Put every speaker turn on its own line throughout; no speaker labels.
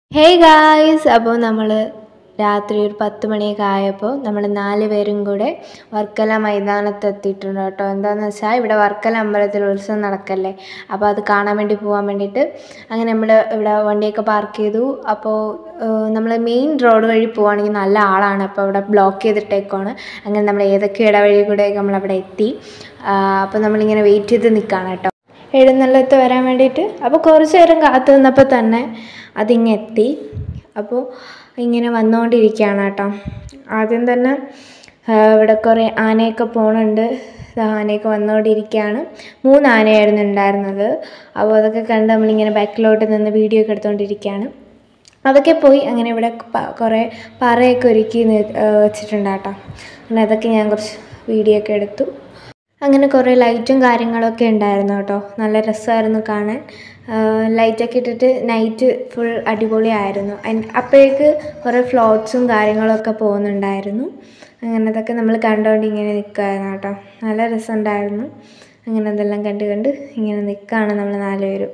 hey guys അപ്പോൾ നമ്മൾ രാത്രി ഒരു പത്ത് മണിയൊക്കെ ആയപ്പോൾ നമ്മൾ നാല് പേരും കൂടെ വർക്കല മൈതാനത്ത് എത്തിയിട്ടുണ്ട് കേട്ടോ എന്താണെന്ന് വെച്ചാൽ ഇവിടെ വർക്കല അമ്പലത്തിൽ ഉത്സവം നടക്കല്ലേ അപ്പോൾ അത് കാണാൻ വേണ്ടി പോകാൻ വേണ്ടിയിട്ട് അങ്ങനെ നമ്മൾ ഇവിടെ വണ്ടിയൊക്കെ പാർക്ക് ചെയ്തു അപ്പോൾ നമ്മൾ മെയിൻ റോഡ് വഴി പോവുകയാണെങ്കിൽ നല്ല ആളാണ് അപ്പോൾ അവിടെ ബ്ലോക്ക് ചെയ്തിട്ടേക്കുവാണ് അങ്ങനെ നമ്മൾ ഏതൊക്കെ ഇടവഴി കൂടെയൊക്കെ നമ്മളവിടെ എത്തി ആ, അപ്പോൾ നമ്മളിങ്ങനെ വെയിറ്റ് ചെയ്ത് നിൽക്കുകയാണ് കേട്ടോ എഴുന്നള്ളത്ത് വരാൻ വേണ്ടിയിട്ട് അപ്പോൾ കുറച്ച് നേരം കാത്തു നിന്നപ്പോൾ തന്നെ അതിങ്ങ് എത്തി അപ്പോൾ ഇങ്ങനെ വന്നുകൊണ്ടിരിക്കുകയാണ് കേട്ടോ ആദ്യം തന്നെ ആ, ഇവിടെ കുറേ ആനയൊക്കെ പോണുണ്ട് ദാ ആനയൊക്കെ വന്നുകൊണ്ടിരിക്കുകയാണ് മൂന്ന് ആനയായിരുന്നു ഉണ്ടായിരുന്നത് അപ്പോൾ അതൊക്കെ കണ്ട് നമ്മളിങ്ങനെ ബാക്കിലോട്ട് നിന്ന് വീഡിയോ ഒക്കെ എടുത്തുകൊണ്ടിരിക്കുകയാണ് അതൊക്കെ പോയി അങ്ങനെ ഇവിടെ പ- കുറേ പറയൊക്കെ ഒരുക്കി നി- ആ, വെച്ചിട്ടുണ്ട് കേട്ടോ അങ്ങനെ അതൊക്കെ ഞാൻ കുറച്ച് വീഡിയോ ഒക്കെ എടുത്തു അങ്ങനെ കുറേ ലൈറ്റും കാര്യങ്ങളൊക്കെ ഉണ്ടായിരുന്നു കേട്ടോ നല്ല രസമായിരുന്നു കാണാൻ ലൈറ്റൊക്കെ ഇട്ടിട്ട് നൈറ്റ് ഫുൾ അടിപൊളിയായിരുന്നു അൻ- അപ്പോഴേക്ക് കുറേ ഫ്ലോട്ട്സും കാര്യങ്ങളൊക്കെ പോകുന്നുണ്ടായിരുന്നു അങ്ങനെ അതൊക്കെ നമ്മൾ കണ്ടുകൊണ്ട് ഇങ്ങനെ നിൽക്കുമായിരുന്നു കേട്ടോ നല്ല രസമുണ്ടായിരുന്നു അങ്ങനെ അതെല്ലാം കണ്ട് കണ്ട് ഇങ്ങനെ നിൽക്കുകയാണ് നമ്മൾ നാലുപേരും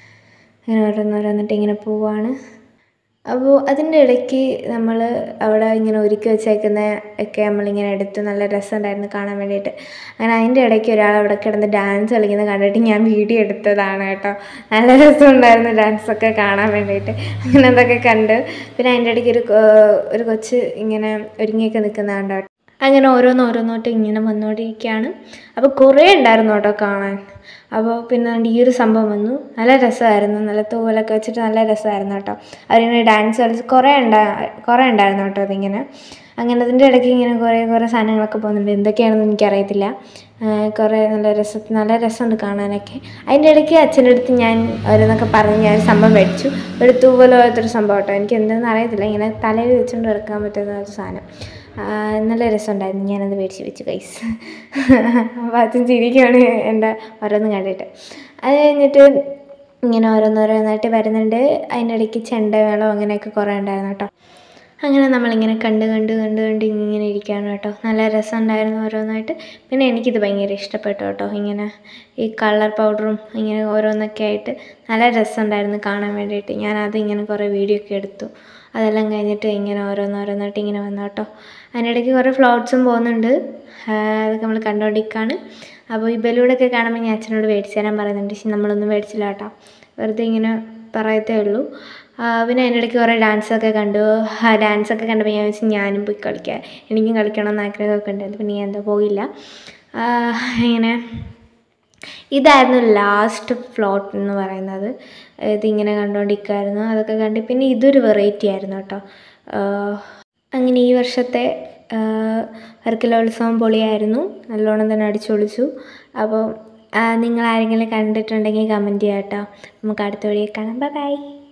അങ്ങനെ ഓരോന്നോരോന്നിട്ട് ഇങ്ങനെ പോവാണ് അപ്പോൾ അതിൻ്റെ ഇടയ്ക്ക് നമ്മൾ അവിടെ ഇങ്ങനെ ഒരുക്കി വെച്ചേക്കുന്ന ഒക്കെ നമ്മളിങ്ങനെ എടുത്ത് നല്ല രസമുണ്ടായിരുന്നു കാണാൻ വേണ്ടിയിട്ട് അങ്ങനെ അതിൻ്റെ ഇടയ്ക്ക് ഒരാൾ അവിടെ കിടന്ന് ഡാൻസ് കളിക്കുന്നത് കണ്ടിട്ട് ഞാൻ വീഡിയോ എടുത്തതാണ് കേട്ടോ നല്ല രസമുണ്ടായിരുന്നു ഡാൻസൊക്കെ കാണാൻ വേണ്ടിയിട്ട് അങ്ങനെ അതൊക്കെ കണ്ട് പിന്നെ അതിൻ്റെ ഇടയ്ക്ക് ഒരു കൊ- ഒരു കൊച്ച് ഇങ്ങനെ ഒരുങ്ങിയൊക്കെ നിൽക്കുന്നതാണ് കേട്ടോ അങ്ങനെ ഓരോന്ന് ഓരോന്നോട്ട് ഇങ്ങനെ വന്നുകൊണ്ടിരിക്കുകയാണ് അപ്പോൾ കുറേ ഉണ്ടായിരുന്നു കേട്ടോ കാണാൻ അപ്പോൾ പിന്നെ ദാണ്ട് ഈ ഒരു സംഭവം വന്നു നല്ല രസമായിരുന്നു നല്ല തൂവലൊക്കെ വെച്ചിട്ട് നല്ല രസമായിരുന്നു കേട്ടോ അവരിങ്ങനെ ഡാൻസ് കളിച്ച് കുറേ ഉണ്ടാ കുറേ ഉണ്ടായിരുന്നു കേട്ടോ അതിങ്ങനെ അങ്ങനെ അതിൻ്റെ ഇടയ്ക്ക് ഇങ്ങനെ കുറേ കുറേ സാധനങ്ങളൊക്കെ പോകുന്നുണ്ട് എന്തൊക്കെയാണെന്ന് എനിക്കറിയത്തില്ല ആ, കുറേ നല്ല രസം നല്ല രസമുണ്ട് കാണാനൊക്കെ അതിൻ്റെ ഇടയ്ക്ക് അച്ഛൻ്റെ അടുത്ത് ഞാൻ ഓരോന്നൊക്കെ പറഞ്ഞ് ഞാൻ ഒരു സംഭവം മേടിച്ചു ഒരു തൂവൽ പോലത്തെ ഒരു സംഭവം കേട്ടോ എനിക്ക് എന്തെന്ന് അറിയത്തില്ല ഇങ്ങനെ തലയിൽ വെച്ചുകൊണ്ട് എടുക്കാൻ പറ്റുന്ന ഒരു സാധനം ആ, നല്ല രസമുണ്ടായിരുന്നു ഞാനത് മേടിച്ച് വെച്ചു കൈസ് അപ്പോൾ അച്ഛൻ ചിരിക്കുകയാണ് എൻ്റെ ഓരോന്നും കണ്ടിട്ട് അത് കഴിഞ്ഞിട്ട് ഇങ്ങനെ ഓരോന്നോരോന്നായിട്ട് വരുന്നുണ്ട് അതിൻ്റെ ഇടയ്ക്ക് ചെണ്ടമേളം അങ്ങനെയൊക്കെ കുറേ ഉണ്ടായിരുന്നു കേട്ടോ അങ്ങനെ നമ്മളിങ്ങനെ കണ്ട് കണ്ട് കണ്ട് കണ്ട് ഇങ്ങനെ ഇരിക്കുകയാണ് കേട്ടോ നല്ല രസമുണ്ടായിരുന്നു ഓരോന്നായിട്ട് പിന്നെ എനിക്കിത് ഭയങ്കര ഇഷ്ടപ്പെട്ടു കേട്ടോ ഇങ്ങനെ ഈ കളർ പൗഡറും ഇങ്ങനെ ഓരോന്നൊക്കെ ആയിട്ട് നല്ല രസമുണ്ടായിരുന്നു കാണാൻ വേണ്ടിയിട്ട് ഞാനത് ഇങ്ങനെ കുറേ വീഡിയോ ഒക്കെ എടുത്തു അതെല്ലാം കഴിഞ്ഞിട്ട് ഇങ്ങനെ ഓരോന്നോരോന്നായിട്ട് ഇങ്ങനെ വന്നു കേട്ടോ അതിനിടയ്ക്ക് കുറേ ഫ്ലോട്ട്സും പോകുന്നുണ്ട് ആ, അതൊക്കെ നമ്മൾ കണ്ടുകൊണ്ടിരിക്കുകയാണ് അപ്പോൾ ഈ ബലൂണൊക്കെ കാണുമ്പോൾ ഞാൻ അച്ഛനോട് മേടിച്ച് തരാൻ പറയുന്നുണ്ട് പക്ഷെ നമ്മളൊന്നും മേടിച്ചില്ല കേട്ടോ വെറുതെ ഇങ്ങനെ പറയത്തേ ഉള്ളൂ ആ, പിന്നെ അതിൻ്റെ ഇടയ്ക്ക് കുറേ ഡാൻസൊക്കെ കണ്ടു ആ ഡാൻസൊക്കെ കണ്ടപ്പോൾ ഞാൻ വെച്ച് ഞാനും പോയി കളിക്കാം എനിക്കും കളിക്കണം എന്ന് ആഗ്രഹമൊക്കെ ഉണ്ടായിരുന്നു പിന്നെ ഞാൻ എന്താ പോയില്ല ആ, ഇങ്ങനെ ഇതായിരുന്നു ലാസ്റ്റ് ഫ്ലോട്ട് എന്ന് പറയുന്നത് ഇതിങ്ങനെ കണ്ടുകൊണ്ടിരിക്കുമായിരുന്നു അതൊക്കെ കണ്ട് പിന്നെ ഇതൊരു വെറൈറ്റി ആയിരുന്നു കേട്ടോ ആഹ് അങ്ങനെ ഈ വർഷത്തെ ആഹ് വർക്കലോത്സവം പൊളിയായിരുന്നു നല്ലോണം തന്നെ അടിച്ചു പൊളിച്ചു അപ്പോൾ നിങ്ങൾ ആരെങ്കിലും കണ്ടിട്ടുണ്ടെങ്കിൽ കമൻറ്റ് ചെയ്യാം കേട്ടോ നമുക്ക് അടുത്ത വഴിയെ കാണാം ബൈ